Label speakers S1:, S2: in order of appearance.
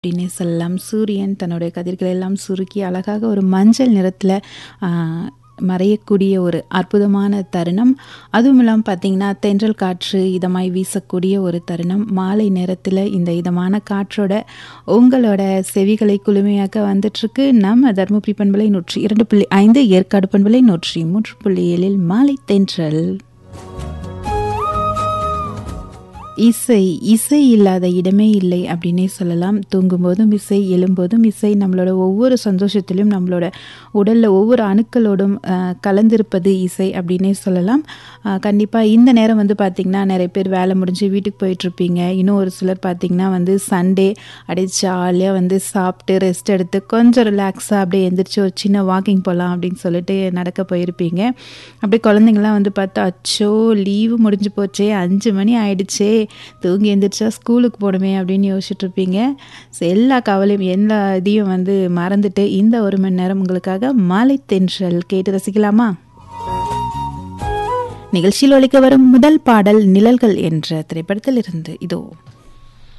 S1: அப்படின்னே சொல்லலாம் சூரியன் தன்னுடைய கதிர்களை எல்லாம் சுருக்கி அழகாக ஒரு மஞ்சள் நிறத்தில் மறையக்கூடிய ஒரு அற்புதமான தருணம் அதுவும் இல்லாமல் பார்த்தீங்கன்னா தென்றல் காற்று இதமாய் வீசக்கூடிய ஒரு தருணம் மாலை நேரத்தில் இந்த இதமான காற்றோட உங்களோட செவிகளை குளுமையாக்க வந்துட்டுருக்கு நம்ம தருமபுரி பண்பலை நூற்றி இரண்டு புள்ளி ஐந்து ஏற்காடு பண்பலை நூற்றி மூன்று புள்ளி ஏழில் மாலை தென்றல் இசை இசை இல்லாத இடமே இல்லை அப்படின்னே சொல்லலாம் தூங்கும்போதும் இசை எழும்போதும் இசை நம்மளோட ஒவ்வொரு சந்தோஷத்திலும் நம்மளோட உடலில் ஒவ்வொரு அணுக்களோடும் அஹ், கலந்திருப்பது இசை அப்படின்னே சொல்லலாம் கண்டிப்பாக இந்த நேரம் வந்து பார்த்திங்கன்னா நிறைய பேர் வேலை முடிஞ்சு வீட்டுக்கு போயிட்டுருப்பீங்க இன்னும் ஒரு சிலர் பார்த்திங்கன்னா வந்து சண்டே அப்படியே ஜாலியாக வந்து சாப்பிட்டு ரெஸ்ட் எடுத்து கொஞ்சம் ரிலாக்ஸாக அப்படியே எந்திரிச்சு ஒரு சின்ன வாக்கிங் போகலாம் அப்படின்னு சொல்லிட்டு நடக்க போயிருப்பீங்க அப்படியே குழந்தைங்களாம் வந்து பார்த்தா அச்சோ லீவு முடிஞ்சு போச்சே அஞ்சு மணி ஆயிடுச்சே தூங்கி எந்திரிச்சா ஸ்கூலுக்கு போகணுமே அப்படின்னு யோசிச்சுட்டு இருப்பீங்க ஸோ எல்லா கவலையும் எல்லா இதையும் வந்து மறந்துட்டு இந்த ஒரு மணி நேரம் உங்களுக்காக மாலை தென்றல் கேட்டு ரசிக்கலாமா நிகழ்ச்சியில் ஒலிக்க வரும் முதல் பாடல் நிழல்கள் என்ற திரைப்படத்தில் இருந்து இதோ